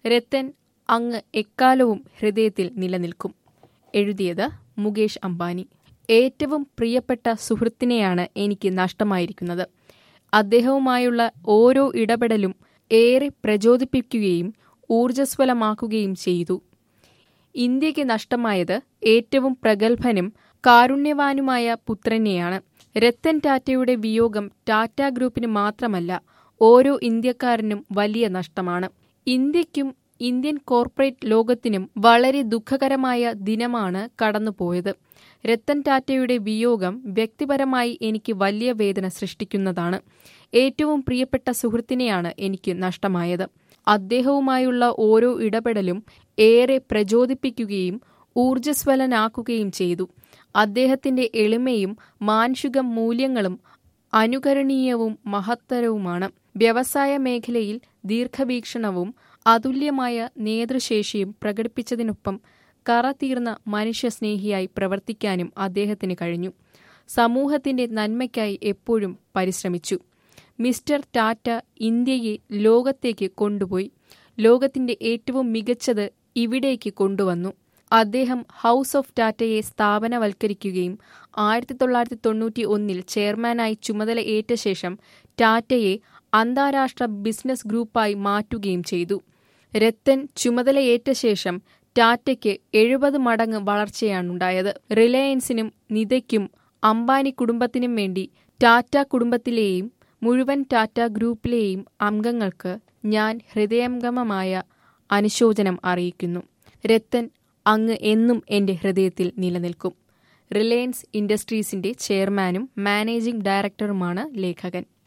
രത്തൻ അങ്ങ് എക്കാലവും ഹൃദയത്തിൽ നിലനിൽക്കും എഴുതിയത് മുകേഷ് അംബാനി ഏറ്റവും പ്രിയപ്പെട്ട സുഹൃത്തിനെയാണ് എനിക്ക് നഷ്ടമായിരിക്കുന്നത് അദ്ദേഹവുമായുള്ള ഓരോ ഇടപെടലും ഏറെ പ്രചോദിപ്പിക്കുകയും ഊർജ്ജസ്വലമാക്കുകയും ചെയ്തു ഇന്ത്യക്ക് നഷ്ടമായത് ഏറ്റവും പ്രഗത്ഭനും കാരുണ്യവാനുമായ പുത്രനെയാണ് രത്തൻ ടാറ്റയുടെ വിയോഗം ടാറ്റ ഗ്രൂപ്പിന് മാത്രമല്ല ഓരോ ഇന്ത്യക്കാരനും വലിയ നഷ്ടമാണ് ഇന്ത്യക്കും ഇന്ത്യൻ കോർപ്പറേറ്റ് ലോകത്തിനും വളരെ ദുഃഖകരമായ ദിനമാണ് കടന്നുപോയത് രത്തൻ ടാറ്റയുടെ വിയോഗം വ്യക്തിപരമായി എനിക്ക് വലിയ വേദന സൃഷ്ടിക്കുന്നതാണ് ഏറ്റവും പ്രിയപ്പെട്ട സുഹൃത്തിനെയാണ് എനിക്ക് നഷ്ടമായത് അദ്ദേഹവുമായുള്ള ഓരോ ഇടപെടലും ഏറെ പ്രചോദിപ്പിക്കുകയും ഊർജ്ജസ്വലനാക്കുകയും ചെയ്തു അദ്ദേഹത്തിന്റെ എളിമയും മാനുഷിക മൂല്യങ്ങളും അനുകരണീയവും മഹത്തരവുമാണ് വ്യവസായ മേഖലയിൽ ദീർഘവീക്ഷണവും അതുല്യമായ നേതൃശേഷിയും പ്രകടിപ്പിച്ചതിനൊപ്പം കറതീർന്ന മനുഷ്യസ്നേഹിയായി പ്രവർത്തിക്കാനും അദ്ദേഹത്തിന് കഴിഞ്ഞു സമൂഹത്തിന്റെ നന്മയ്ക്കായി എപ്പോഴും പരിശ്രമിച്ചു മിസ്റ്റർ ടാറ്റ ഇന്ത്യയെ ലോകത്തേക്ക് കൊണ്ടുപോയി ലോകത്തിന്റെ ഏറ്റവും മികച്ചത് ഇവിടേക്ക് കൊണ്ടുവന്നു അദ്ദേഹം ഹൗസ് ഓഫ് ടാറ്റയെ സ്ഥാപനവൽക്കരിക്കുകയും ആയിരത്തി തൊള്ളായിരത്തി തൊണ്ണൂറ്റി ഒന്നിൽ ചെയർമാനായി ചുമതല ഏറ്റ ശേഷം ടാറ്റയെ അന്താരാഷ്ട്ര ബിസിനസ് ഗ്രൂപ്പായി മാറ്റുകയും ചെയ്തു രത്തൻ ചുമതലയേറ്റ ശേഷം ടാറ്റയ്ക്ക് എഴുപത് മടങ്ങ് വളർച്ചയാണുണ്ടായത് റിലയൻസിനും നിതയ്ക്കും അംബാനി കുടുംബത്തിനും വേണ്ടി ടാറ്റ കുടുംബത്തിലെയും മുഴുവൻ ടാറ്റ ഗ്രൂപ്പിലെയും അംഗങ്ങൾക്ക് ഞാൻ ഹൃദയംഗമമായ അനുശോചനം അറിയിക്കുന്നു രത്തൻ അങ്ങ് എന്നും എന്റെ ഹൃദയത്തിൽ നിലനിൽക്കും റിലയൻസ് ഇൻഡസ്ട്രീസിന്റെ ചെയർമാനും മാനേജിംഗ് ഡയറക്ടറുമാണ് ലേഖകൻ